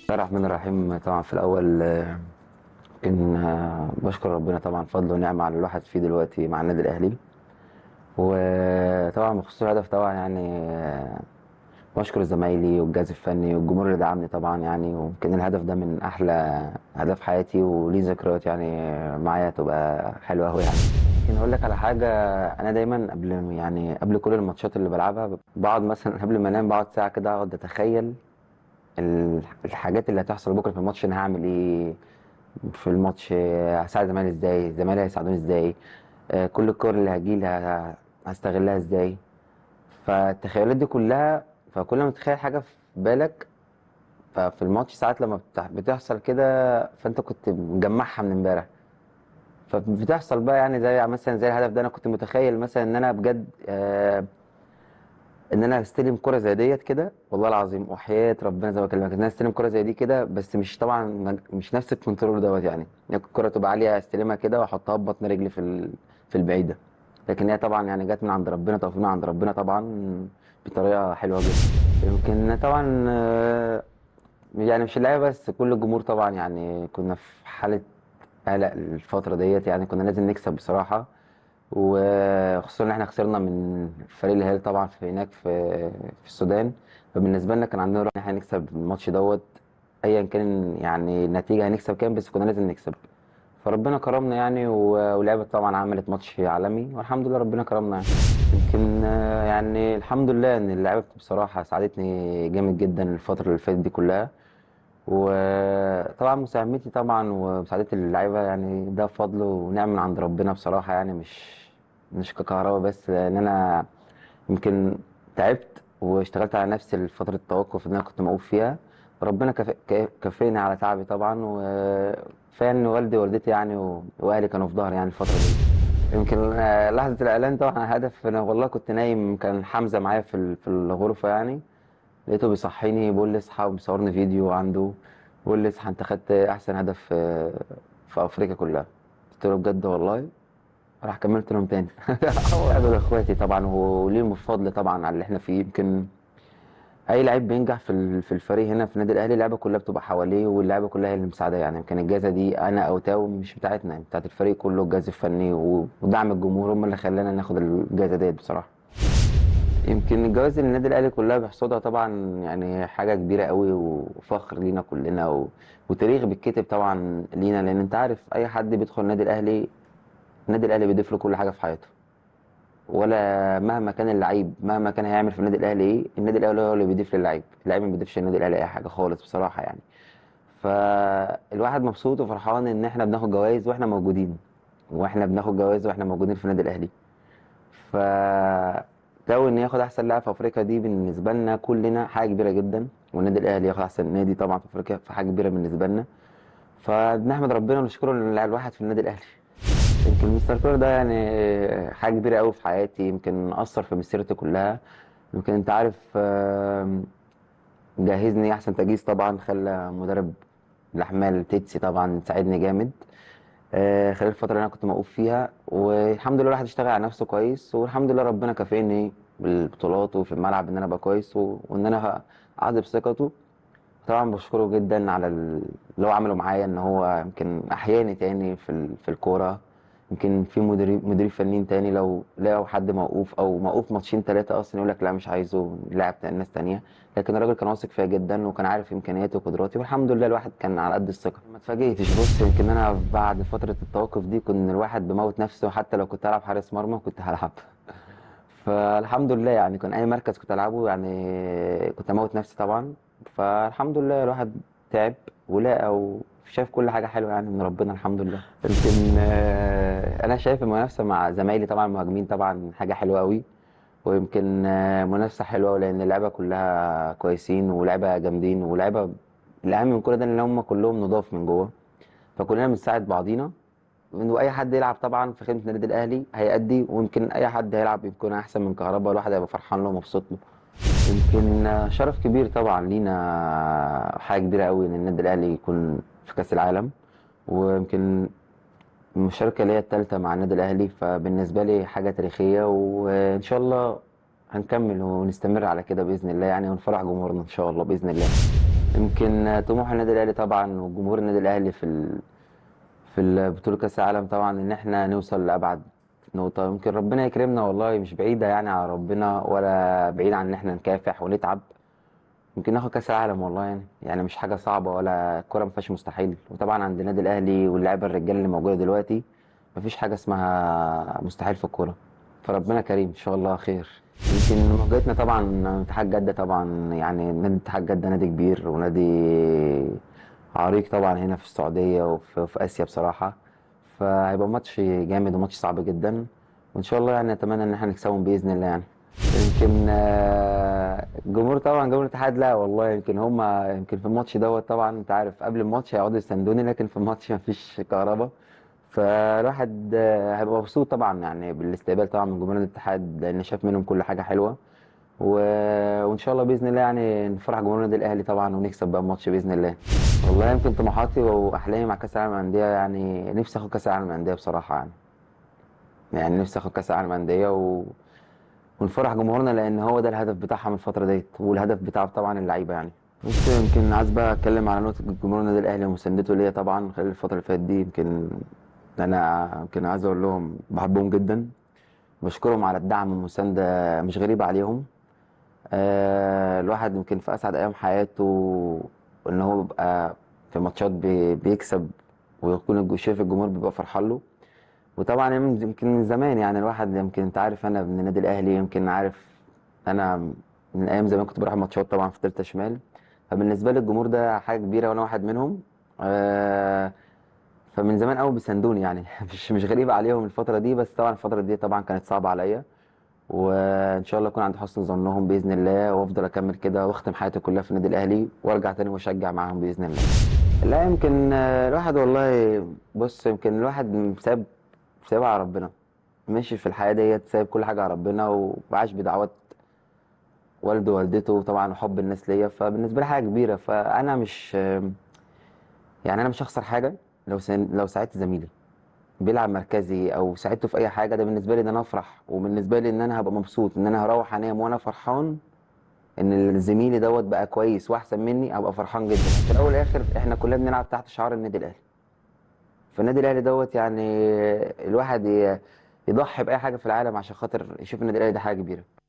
الله الرحمن الرحيم طبعا في الأول آه، إن آه، بشكر ربنا طبعا فضل ونعمة على الواحد فيه دلوقتي مع النادي الأهلي وطبعا بخصوص الهدف طبعا يعني آه، بشكر زمايلي والجهاز الفني والجمهور اللي دعمني طبعا يعني ويمكن الهدف ده من أحلى أهداف حياتي وليه ذكريات يعني معايا تبقى حلوة أوي يعني يمكن أقول لك على حاجة أنا دايما قبل يعني قبل كل الماتشات اللي بلعبها بقعد مثلا قبل ما أنام بقعد ساعة كده أقعد أتخيل ال- الحاجات اللي هتحصل بكره في الماتش انا هعمل ايه في الماتش آه، هساعد زمايلي ازاي زمايلي هيساعدوني ازاي آه، كل الكور اللي هتجيلي ه- هستغلها ازاي فالتخيلات دي كلها فكل ما تتخيل حاجه في بالك ففي الماتش ساعات لما بتح- بتحصل كده فانت كنت مجمعها من امبارح فبتحصل بقى يعني زي مثلا زي الهدف ده انا كنت متخيل مثلا ان انا بجد آه، ان انا استلم كره زي ديت كده والله العظيم وحياه ربنا زي ما بكلمك ان انا استلم كره زي دي كده بس مش طبعا مش نفس الكنترول دوت يعني يعني الكره تبقى عاليه استلمها كده واحطها ببطن رجلي في ال- في البعيده لكن هي طبعا يعني جت من عند ربنا توفيق من عند ربنا طبعا بطريقه حلوه جدا يمكن طبعا آه، يعني مش اللعيبه بس كل الجمهور طبعا يعني كنا في حاله قلق الفتره ديت يعني كنا لازم نكسب بصراحه وخصوصا ان احنا خسرنا من فريق الهلال طبعا في هناك في في السودان فبالنسبه لنا كان عندنا روح ان احنا نكسب الماتش دوت ايا كان يعني النتيجه هنكسب كام بس كنا لازم نكسب فربنا كرمنا يعني و- واللعبه طبعا عملت ماتش عالمي والحمد لله ربنا كرمنا يعني يمكن آه، يعني الحمد لله ان اللعبه بصراحه ساعدتني جامد جدا الفتره اللي فاتت دي كلها وطبعا مساهمتي طبعا ومساعدة اللعيبة يعني ده فضل ونعمة من عند ربنا بصراحة يعني مش مش ككهرباء بس لأن أنا يمكن تعبت واشتغلت على نفسي لفترة التوقف اللي أنا كنت موقوف فيها ربنا كف- ك- كفيني على تعبي طبعا وكفاية إن والدي ووالدتي يعني و- وأهلي كانوا في ظهري يعني الفترة دي يمكن آه، لحظة الإعلان طبعا هدف أنا والله كنت نايم كان حمزة معايا في ال- في الغرفة يعني لقيته بيصحيني بيقول لي اصحى وبيصورني فيديو عنده بيقول لي اصحى انت خدت احسن هدف في في افريقيا كلها قلت له بجد والله راح كملت نوم تاني قابل اخواتي طبعا وليهم الفضل طبعا على اللي احنا فيه يمكن اي لعيب بينجح في ال- في الفريق هنا في النادي الاهلي اللعيبه كلها بتبقى حواليه واللعيبه كلها هي اللي مساعداه يعني يمكن الجائزه دي انا او تاو مش بتاعتنا بتاعت الفريق كله الجهاز الفني و- ودعم الجمهور هم اللي خلانا ناخد الجائزه ديت بصراحه يمكن الجوائز اللي النادي الاهلي كلها بيحصدها طبعا يعني حاجه كبيره قوي وفخر لينا كلنا و... وتاريخ بيتكتب طبعا لينا لان انت عارف اي حد بيدخل النادي الاهلي النادي الاهلي بيضيف له كل حاجه في حياته ولا مهما كان اللعيب مهما كان هيعمل في النادي الاهلي ايه النادي الاهلي هو اللي بيضيف للعيب اللعيب ما بيضيفش للنادي الاهلي اي حاجه خالص بصراحه يعني فالواحد مبسوط وفرحان ان احنا بناخد جوائز واحنا موجودين واحنا بناخد جوائز واحنا موجودين في النادي الاهلي ف لو ان ياخد احسن لاعب في افريقيا دي بالنسبه لنا كلنا حاجه كبيره جدا والنادي الاهلي ياخد احسن نادي طبعا في افريقيا فحاجه كبيره بالنسبه لنا فبنحمد ربنا ونشكره ان اللاعب الواحد في النادي الاهلي يمكن مستر كولر ده يعني حاجه كبيره قوي في حياتي يمكن اثر في مسيرتي كلها يمكن انت عارف آم، جهزني احسن تجهيز طبعا خلى مدرب الاحمال تيتسي طبعا ساعدني جامد آه، خلال الفترة اللي أنا كنت موقوف فيها والحمد لله الواحد اشتغل على نفسه كويس والحمد لله ربنا كافئني بالبطولات وفي الملعب إن أنا أبقى كويس و... وإن أنا أعذب ثقته طبعا بشكره جدا على ال- اللي هو عمله معايا إن هو يمكن أحياني تاني في ال... في الكورة يمكن في مدير مدير فنيين تاني لو لقوا حد موقوف أو موقوف ماتشين تلاتة أصلا يقول لك لا مش عايزه لاعب تا- ناس تانية لكن الراجل كان واثق فيا جدا وكان عارف إمكانياتي وقدراتي والحمد لله الواحد كان على قد الثقة ما اتفاجئتش بص يمكن أنا بعد فترة التوقف دي كان الواحد بموت نفسه حتى لو كنت هلعب حارس مرمى كنت هلعب فالحمد لله يعني كان اي مركز كنت العبه يعني كنت اموت نفسي طبعا فالحمد لله الواحد تعب ولقى وشاف كل حاجه حلوه يعني من ربنا الحمد لله يمكن آه، انا شايف المنافسه مع زمايلي طبعا المهاجمين طبعا حاجه حلوه قوي ويمكن آه، منافسه حلوه لان اللعيبه كلها كويسين ولعيبه جامدين ولعيبه الاهم من كل ده ان هم كلهم نضاف من جوه فكلنا بنساعد بعضينا واي حد يلعب طبعا في خدمه النادي الاهلي هيأدي ويمكن اي حد هيلعب يكون احسن من كهربا الواحد هيبقى فرحان له ومبسوط له يمكن شرف كبير طبعا لينا حاجه كبيره قوي ان النادي الاهلي يكون في كاس العالم ويمكن المشاركه ليا الثالثه مع النادي الاهلي فبالنسبه لي حاجه تاريخيه وان شاء الله هنكمل ونستمر على كده باذن الله يعني ونفرح جمهورنا ان شاء الله باذن الله يمكن طموح النادي الاهلي طبعا وجمهور النادي الاهلي في ال... في ال- بطوله كاس العالم طبعا ان احنا نوصل لابعد نقطه يمكن ربنا يكرمنا والله مش بعيده يعني على ربنا ولا بعيد عن ان احنا نكافح ونتعب يمكن ناخد كاس العالم والله يعني يعني مش حاجه صعبه ولا الكوره ما فيهاش مستحيل وطبعا عند النادي الاهلي واللاعيبه الرجاله اللي موجوده دلوقتي ما فيش حاجه اسمها مستحيل في الكوره فربنا كريم ان شاء الله خير يمكن مواجهتنا طبعا اتحاد جده طبعا يعني نادي اتحاد جده نادي كبير ونادي عريق طبعا هنا في السعوديه وفي في اسيا بصراحه فهيبقى ماتش جامد وماتش صعب جدا وان شاء الله يعني نتمنى ان احنا نكسبهم باذن الله يعني يمكن آه، الجمهور طبعا جمهور الاتحاد لا والله يمكن هم يمكن في الماتش دوت طبعا انت عارف قبل الماتش هيقعدوا يستندوني لكن في الماتش مفيش كهرباء فالواحد آه، هيبقى مبسوط طبعا يعني بالاستقبال طبعا من جمهور الاتحاد لان شاف منهم كل حاجه حلوه و... وان شاء الله باذن الله يعني نفرح جمهور النادي الاهلي طبعا ونكسب بقى الماتش باذن الله والله يمكن طموحاتي واحلامي مع كاس العالم للانديه يعني نفسي اخد كاس العالم للانديه بصراحه يعني يعني نفسي اخد كاس العالم للانديه و... ونفرح جمهورنا لان هو ده الهدف بتاعها من الفتره ديت والهدف بتاع طبعا اللعيبه يعني بص يمكن عايز بقى اتكلم على نقطه جمهور النادي الاهلي ومساندته ليا طبعا خلال الفتره اللي فاتت دي يمكن انا يمكن عايز اقول لهم بحبهم جدا بشكرهم على الدعم والمسانده مش غريبه عليهم آه الواحد يمكن في اسعد ايام حياته ان هو بيبقى في ماتشات بي- بيكسب ويكون الج- شايف الجمهور بيبقى فرحان له وطبعا يم- يمكن من زمان يعني الواحد يمكن انت عارف انا من النادي الاهلي يمكن عارف انا من ايام زمان كنت بروح ماتشات طبعا في تالتة شمال فبالنسبه لي الجمهور ده حاجه كبيره وانا واحد منهم آه فمن زمان قوي بيساندوني يعني مش مش غريبه عليهم الفتره دي بس طبعا الفتره دي طبعا كانت صعبه عليا وان شاء الله اكون عند حسن ظنهم باذن الله وافضل اكمل كده واختم حياتي كلها في النادي الاهلي وارجع تاني واشجع معاهم باذن الله لا يمكن آه، الواحد والله بص يمكن الواحد ساب سايبها على ربنا ماشي في الحياه ديت سايب كل حاجه على ربنا وعاش بدعوات والده ووالدته طبعا وحب الناس ليا فبالنسبه لي حاجه كبيره فانا مش يعني انا مش هخسر حاجه لو سن... لو ساعدت زميلي بيلعب مركزي او ساعدته في اي حاجه ده بالنسبه لي ده انا افرح وبالنسبه لي ان انا هبقى مبسوط ان انا هروح انام وانا فرحان ان زميلي دوت بقى كويس واحسن مني ابقى فرحان جدا في الاول والاخر احنا كلنا بنلعب تحت شعار النادي الاهلي فالنادي الاهلي دوت يعني الواحد ي- يضحي باي حاجه في العالم عشان خاطر يشوف النادي الاهلي ده حاجه كبيره